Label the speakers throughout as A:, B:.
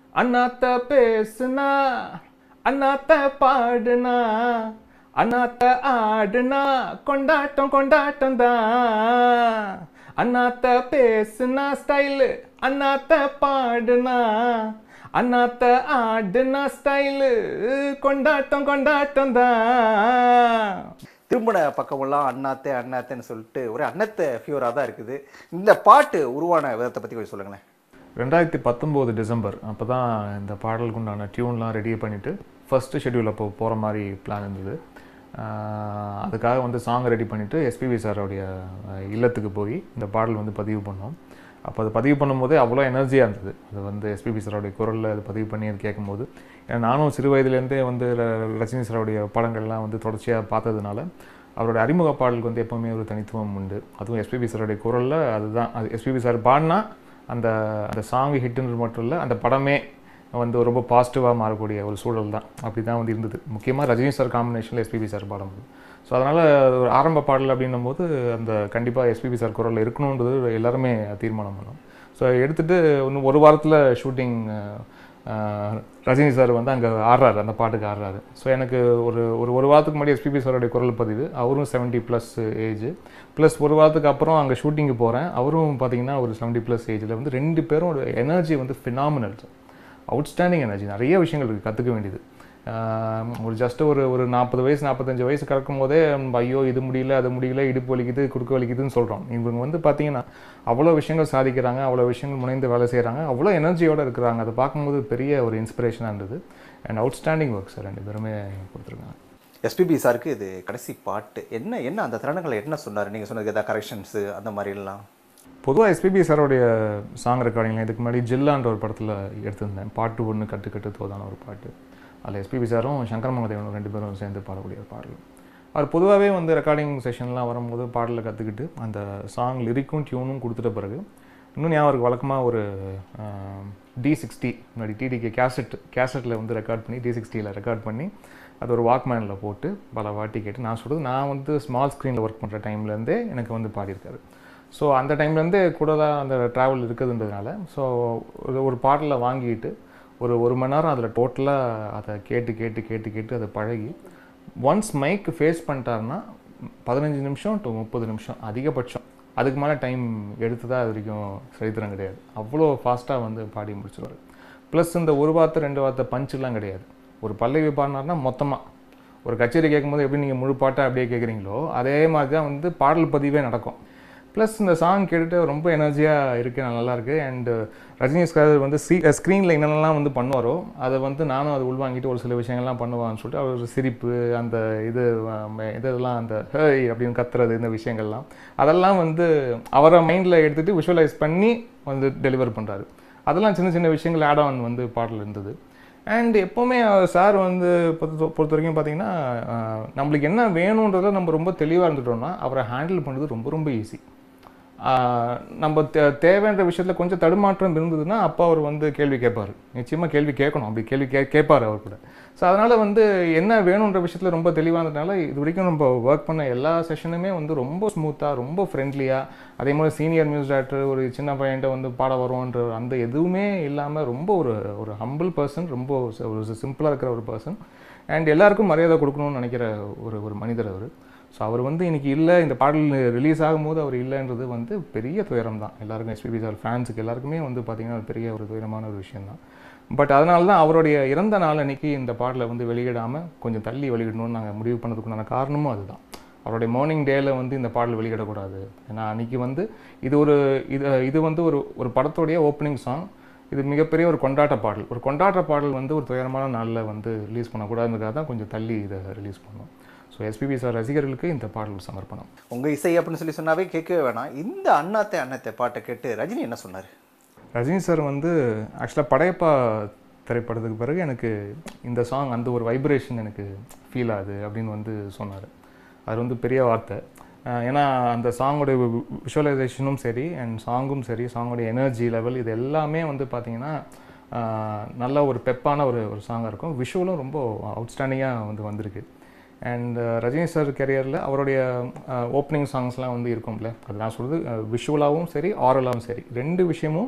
A: அண்ணாத்த பேசுனா அண்ணாத்த பாடுனா அண்ணாத்த ஆடுனா கொண்டாட்டம் கொண்டாட்டம் தான் அண்ணாத்த பேசுனா ஸ்டைலு அண்ணாத்த பாடுனா அண்ணாத்த ஆடுனா ஸ்டைலு கொண்டாட்டம் கொண்டாட்டம் தான்
B: திருமண பக்கமெல்லாம் அண்ணாத்தே அண்ணாத்தேன்னு சொல்லிட்டு ஒரு அன்னத்தை ஃபியூராக தான் இருக்குது இந்த பாட்டு உருவான விதத்தை பற்றி கொஞ்சம் சொல்லுங்களேன்
A: ரெண்டாயிரத்தி பத்தொம்போது டிசம்பர் அப்போ தான் இந்த பாடலுக்கு உண்டான டியூன்லாம் ரெடி பண்ணிவிட்டு ஃபஸ்ட்டு ஷெட்யூல் அப்போ போகிற மாதிரி பிளான் இருந்தது ஆஹ் அதுக்காக வந்து சாங் ரெடி பண்ணிவிட்டு எஸ்பிபி சாரோடைய அஹ், இல்லத்துக்கு போய் இந்த பாடல் வந்து பதிவு பண்ணோம் அப்போ அது பதிவு பண்ணும்போதே அவ்வளோ எனர்ஜியாக இருந்தது அது வந்து எஸ்பிபி சாரோடைய குரலில் அது பதிவு பண்ணி அது கேட்கும்போது ஏன்னா நானும் சிறு வயதுலேருந்தே வந்து ர- ரஜினி சாரோடைய படங்கள்லாம் வந்து தொடர்ச்சியாக பார்த்ததுனால அவரோட அறிமுக பாடலுக்கு வந்து எப்போவுமே ஒரு தனித்துவம் உண்டு அதுவும் எஸ்பிபி சாரோடைய குரலில் அதுதான் அது எஸ்பிபி சார் பாடினா அந்த அந்த சாங் ஹிட்டுன்றது மட்டும் இல்லை அந்த படமே வந்து ரொம்ப பாசிட்டிவாக மாறக்கூடிய ஒரு சூழல் தான் அப்படி தான் வந்து இருந்தது முக்கியமாக ரஜினி சார் காம்பினேஷனில் எஸ்பிபி சார் பாடும்போது ஸோ அதனால் ஒரு ஆரம்ப பாடல் அப்படின்னும் போது அந்த கண்டிப்பாக எஸ்பிபி சார் குரலில் இருக்கணுன்றது எல்லாருமே தீர்மானம் பண்ணோம் ஸோ எடுத்துகிட்டு இன்னும் ஒரு வாரத்தில் ஷூட்டிங் ரஜினி சார் வந்து அங்கே ஆடுறாரு அந்த பாட்டுக்கு ஆடுறாரு ஸோ எனக்கு ஒரு ஒரு ஒரு வாரத்துக்கு முன்னாடி எஸ்பிபி சாரோடைய குரல் பதிவு அவரும் 70 ப்ளஸ் ஏஜ் ப்ளஸ் ஒரு வாரத்துக்கு அப்புறம் அங்கே ஷூட்டிங்கு போகிறேன் அவரும் பார்த்தீங்கன்னா ஒரு 70 ப்ளஸ் ஏஜில் வந்து ரெண்டு பேரும் ஒரு எனர்ஜி வந்து ஃபினாமினல் அவுட்ஸ்டாண்டிங் எனர்ஜி நிறைய விஷயங்கள் இருக்குது கற்றுக்க வேண்டியது ஆஹ் ஒரு ஜஸ்ட் ஒரு ஒரு நாற்பது வயசு நாற்பத்தஞ்சு வயசு கிடக்கும் போதே ம், ஐயோ இது முடியல அது முடியல இடுப்பு வலிக்குது குறுக்கு வலிக்குதுன்னு சொல்கிறோம் இவங்க வந்து பார்த்தீங்கன்னா அவ்வளோ விஷயங்கள் சாதிக்கிறாங்க அவ்வளோ விஷயங்கள் முனைந்து வேலை செய்கிறாங்க அவ்வளோ எனர்ஜியோடு இருக்கிறாங்க அதை பார்க்கும்போது பெரிய ஒரு இன்ஸ்பிரேஷனாக இருந்தது அண்ட் அவுட்ஸ்டாண்டிங் ஒர்க் சார் ரெண்டு பேருமே கொடுத்துருக்காங்க
B: எஸ்பிபி சாருக்கு இது கடைசி பாட்டு என்ன என்ன அந்த தருணங்களை என்ன சொன்னார் நீங்கள் சொன்னதுக்கு ஏதாவது கரெக்ஷன்ஸு அந்த மாதிரிலாம்
A: பொதுவாக எஸ்பிபி சாரோடைய சாங் ரெக்கார்டிங்ல இதுக்கு முன்னாடி ஜில்லான்ற ஒரு படத்தில் எடுத்திருந்தேன் பாட்டு ஒன்று கட்டு கட்டு தோதான ஒரு பாட்டு அதில் எஸ்பிபி சாரும் சங்கர் மகதேவனும் ரெண்டு பேரும் சேர்ந்து பாடக்கூடிய ஒரு பாடல் அவர் பொதுவாகவே வந்து ரெக்கார்டிங் செஷன்லாம் வரும்போது பாடலை கற்றுக்கிட்டு அந்த சாங் லிரிக்கும் டியூனும் கொடுத்துட்ட பிறகு இன்னும் ஞாபகம் இருக்கு வழக்கமாக ஒரு டி சிக்ஸ்டி முன்னாடி டிடிகே கேசட் கேசட்டில் வந்து ரெக்கார்ட் பண்ணி டி சிக்ஸ்டியில் ரெக்கார்ட் பண்ணி அது ஒரு வாக்மேனில் போட்டு பல வாட்டி கேட்டு நான் சொல்கிறது நான் வந்து ஸ்மால் ஸ்க்ரீனில் ஒர்க் பண்ணுற டைம்லேருந்தே எனக்கு வந்து பாடியிருக்காரு ஸோ அந்த டைம்லேருந்து கூட தான் அந்த ட்ராவல் இருக்குதுன்றதுனால ஸோ ஒரு ஒரு பாடலில் வாங்கிட்டு ஒரு ஒரு மணி நேரம் அதில் டோட்டலாக அதை கேட்டு கேட்டு கேட்டு கேட்டு அதை பழகி ஒன்ஸ் மைக் ஃபேஸ் பண்ணிட்டாருன்னா பதினஞ்சு நிமிஷம் டு முப்பது நிமிஷம் அதிகபட்சம் அதுக்கு மேலே டைம் எடுத்ததா இது வரைக்கும் சரித்திரம் கிடையாது அவ்வளோ ஃபாஸ்ட்டாக வந்து பாடி முடிச்சிருவாரு ப்ளஸ் இந்த ஒரு வார்த்தை ரெண்டு வார்த்தை பஞ்செலாம் கிடையாது ஒரு பல்லவி பாடினார்னா மொத்தமாக ஒரு கச்சேரி கேட்கும்போது எப்படி நீங்கள் முழு பாட்டாக அப்படியே கேட்குறீங்களோ அதே மாதிரி தான் வந்து பாடல் பதிவே நடக்கும் ப்ளஸ் இந்த சாங் கேட்டுட்டு ரொம்ப எனர்ஜியாக இருக்குது நல்லா இருக்கு அண்ட் ரஜினி சார் வந்து சி ஸ்க்ரீனில் என்னென்னலாம் வந்து பண்ணுவாரோ அதை வந்து நானும் அதை உள்வாங்கிட்டு ஒரு சில விஷயங்கள்லாம் பண்ணுவான்னு சொல்லிட்டு அவர் சிரிப்பு அந்த இது அஹ், இதெல்லாம் அந்த ஹேய் அப்படின்னு கத்துறது இந்த விஷயங்கள்லாம் அதெல்லாம் வந்து அவரை மைண்டில் எடுத்துகிட்டு விஷுவலைஸ் பண்ணி வந்து டெலிவர் பண்ணுறாரு அதெல்லாம் சின்ன சின்ன விஷயங்கள் ஆட் ஆன் வந்து பாடல் இருந்தது அண்ட் எப்போவுமே சார் வந்து பொறுத்த பொறுத்த வரைக்கும் பார்த்தீங்கன்னா அஹ், நம்மளுக்கு என்ன வேணுன்றதுல நம்ம ரொம்ப தெளிவாக இருந்துட்டோம்னா அவரை ஹேண்டில் பண்ணுறது ரொம்ப ரொம்ப ஈஸி நம்ம தே- தேவைன்ற விஷயத்தில் கொஞ்சம் தடுமாற்றம் இருந்ததுன்னா அப்போ அவர் வந்து கேள்வி கேட்பார் நிச்சயமாக கேள்வி கேட்கணும் அப்படி கேள்வி கே கேட்பார் அவர் கூட ஸோ அதனால் வந்து என்ன வேணுன்ற விஷயத்தில் ரொம்ப தெளிவாக இருந்ததுனால இது வரைக்கும் நம்ம ஒர்க் பண்ண எல்லா செஷனுமே வந்து ரொம்ப ஸ்மூத்தாக ரொம்ப ஃப்ரெண்ட்லியாக அதே மாதிரி சீனியர் மியூசிக் டேரக்டர் ஒரு சின்ன பையன்ட்ட வந்து பாட வருவோன்ற அந்த எதுவுமே இல்லாமல் ரொம்ப ஒரு ஒரு ஹம்பிள் பர்சன் ரொம்ப ஒரு சிம்பிளாக இருக்கிற ஒரு பர்சன் அண்ட் எல்லாருக்கும் மரியாதை கொடுக்கணும்னு நினைக்கிற ஒரு ஒரு மனிதர் அவர் ஸோ அவர் வந்து இன்னைக்கு இல்லை இந்த பாடல் ரிலீஸ் ஆகும்போது அவர் இல்லைன்றது வந்து பெரிய துயரம் தான் எல்லாருக்கும் எஸ்பிபி சார் ஃபேன்ஸுக்கு எல்லாருக்குமே வந்து பார்த்திங்கன்னா ஒரு பெரிய ஒரு துயரமான ஒரு விஷயம் தான் பட் அதனால தான் அவருடைய இறந்த நாள் அன்னைக்கு இந்த பாடலை வந்து வெளியிடாமல் கொஞ்சம் தள்ளி வெளியிடணும்னு நாங்கள் முடிவு பண்ணதுக்குண்டான காரணமும் அதுதான் அவருடைய மார்னிங் டேல வந்து இந்த பாடல் வெளியிடக்கூடாது ஏன்னா அன்னைக்கு வந்து இது ஒரு இது இது வந்து ஒரு ஒரு படத்துடைய ஓப்பனிங் சாங் இது மிகப்பெரிய ஒரு கொண்டாட்ட பாடல் ஒரு கொண்டாட்ட பாடல் வந்து ஒரு துயரமான நாளில் வந்து ரிலீஸ் பண்ணக்கூடாதுன்றதுக்காக தான் கொஞ்சம் தள்ளி இதை ரிலீஸ் பண்ணோம் ஸோ எஸ்பிபி சார் ரசிகர்களுக்கு இந்த பாடல் சமர்ப்பணம்
B: உங்கள் இசை அப்படின்னு சொல்லி சொன்னாவே கேட்கவே வேணாம் இந்த அண்ணாத்தே அண்ணாத்தே பாட்டை கேட்டு ரஜினி என்ன சொன்னார்
A: ரஜினி சார் வந்து ஆக்சுவலாக படையப்பா திரைப்படத்துக்கு பிறகு எனக்கு இந்த சாங் அந்த ஒரு வைப்ரேஷன் எனக்கு ஃபீல் ஆகுது அப்படின்னு வந்து சொன்னார் அது வந்து பெரிய வார்த்தை அஹ் ஏன்னா அந்த சாங்கோட விஷுவலைசேஷனும் சரி அண்ட் சாங்கும் சரி சாங்கோட எனர்ஜி லெவல் இது எல்லாமே வந்து பார்த்தீங்கன்னா அஹ் நல்ல ஒரு பெப்பான ஒரு ஒரு சாங்காக இருக்கும் விஷுவலும் ரொம்ப அவுட்ஸ்டாண்டிங்காக வந்து வந்திருக்கு அண்ட் ரஜினி சார் கெரியரில் அவருடைய ஓப்பனிங் சாங்ஸ்லாம் வந்து இருக்கும்ல அது நான் சொல்கிறது விஷுவலாகவும் சரி ஆரலாகவும் சரி ரெண்டு விஷயமும்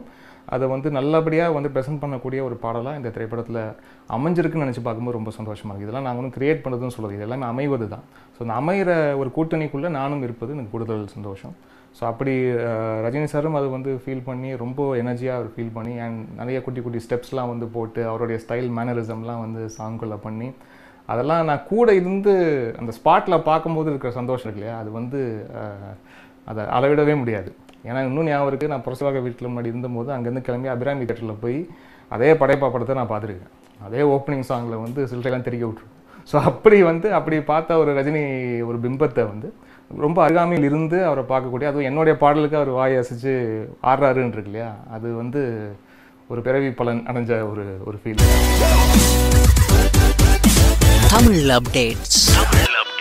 A: அதை வந்து நல்லபடியாக வந்து ப்ரெசென்ட் பண்ணக்கூடிய ஒரு பாடலாக இந்த திரைப்படத்தில் அமைஞ்சிருக்குன்னு நினச்சி பார்க்கும்போது ரொம்ப சந்தோஷமாக இருக்குது இதெல்லாம் நாங்கள் ஒன்றும் கிரியேட் பண்ணுறதுன்னு சொல்லுது இது எல்லாமே அமைவது தான் ஸோ அந்த அமைகிற ஒரு கூட்டணிக்குள்ளே நானும் இருப்பது எனக்கு கூடுதல் சந்தோஷம் ஸோ அப்படி அஹ், ரஜினி சாரும் அது வந்து ஃபீல் பண்ணி ரொம்ப எனர்ஜியாக அவர் ஃபீல் பண்ணி அண்ட் நிறைய குட்டி குட்டி ஸ்டெப்ஸ்லாம் வந்து போட்டு அவருடைய ஸ்டைல் மேனரிசம்லாம் வந்து சாங்குள்ளே பண்ணி அதெல்லாம் நான் கூட இருந்து அந்த ஸ்பாட்டில் பார்க்கும்போது இருக்கிற சந்தோஷம் இருக்கு இல்லையா அது வந்து அஹ், அதை அளவிடவே முடியாது ஏன்னா இன்னும் ஞாபகம் இருக்குது நான் புரசவாக வீட்டில் முன்னாடி இருந்தபோது அங்கேருந்து கிளம்பி அபிராமி தேட்டரில் போய் அதே படைப்பா படத்தை நான் பார்த்துருக்கேன் அதே ஓப்பனிங் சாங்கில் வந்து சில்லறையெல்லாம் தெரிய விட்டுரும் ஸோ அப்படி வந்து அப்படி பார்த்த ஒரு ரஜினி ஒரு பிம்பத்தை வந்து ரொம்ப அருகாமையில் இருந்து அவரை பார்க்கக்கூடிய அதுவும் என்னுடைய பாடலுக்கு அவர் வாய் அசைச்சு ஆடுறாருன்னு இருக்கு இல்லையா அது வந்து ஒரு பிறவி பலன் அடைஞ்ச ஒரு ஒரு feel
C: Tamil updates.
D: Tamil updates.